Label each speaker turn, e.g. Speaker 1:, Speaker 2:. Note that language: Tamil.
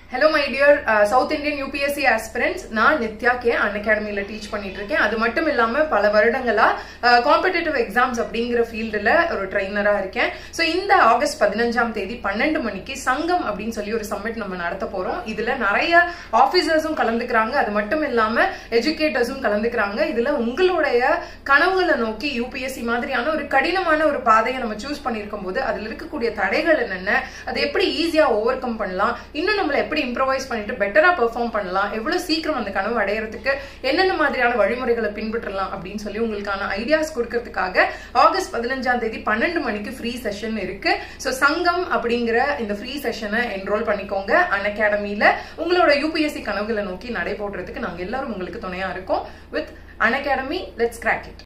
Speaker 1: hello my dear South Indian UPSC aspirants நான் நித்யா கே அன் அகாடமியில் டீச் பண்ணிட்டு இருக்கேன் அது மட்டும் இல்லாம பல வருடங்களா காம்படிட்டிவ் எக்ஸாம்ஸ் அப்படிங்கிற ஃபீல்டில் ஒரு ட்ரைனரா இருக்கேன் ஸோ இந்த ஆகஸ்ட் பதினஞ்சாம் தேதி பன்னெண்டு மணிக்கு சங்கம் அப்படின்னு சொல்லி ஒரு சம்மிட் நம்ம நடத்த போறோம் இதுல நிறைய ஆபீசர்ஸும் கலந்துக்கிறாங்க அது மட்டும் இல்லாம எஜுகேட்டர்ஸும் கலந்துக்கிறாங்க இதுல உங்களுடைய கனவுகளை நோக்கி யூபிஎஸ்சி மாதிரியான ஒரு கடினமான ஒரு பாதையை நம்ம சூஸ் பண்ணியிருக்கும் போது அதுல இருக்கக்கூடிய தடைகள் என்னென்ன அதை எப்படி ஈஸியா ஓவர் கம் பண்ணலாம் இன்னும் நம்மள எப்படி இம்ப்ரவைஸ் பண்ணிட்டு பெட்டரா பெர்ஃபார்ம் பண்ணலாம் எவ்வளவு சீக்கிரம் அந்த கனவு அடையறதுக்கு என்னென்ன மாதிரியான வழிமுறைகளை பின்பற்றலாம் அப்படின்னு சொல்லி உங்களுக்கான ஐடியாஸ் கொடுக்கறதுக்காக ஆகஸ்ட் பதினஞ்சாம் தேதி பன்னெண்டு மணிக்கு ஃப்ரீ செஷன் இருக்கு ஸோ சங்கம் அப்படிங்கிற இந்த ஃப்ரீ செஷனை என்ரோல் பண்ணிக்கோங்க அன் அகாடமியில உங்களோட யூபிஎஸ்சி கனவுகளை நோக்கி நடை போடுறதுக்கு நாங்க எல்லாரும் உங்களுக்கு துணையா இருக்கோம் with Unacademy let's crack it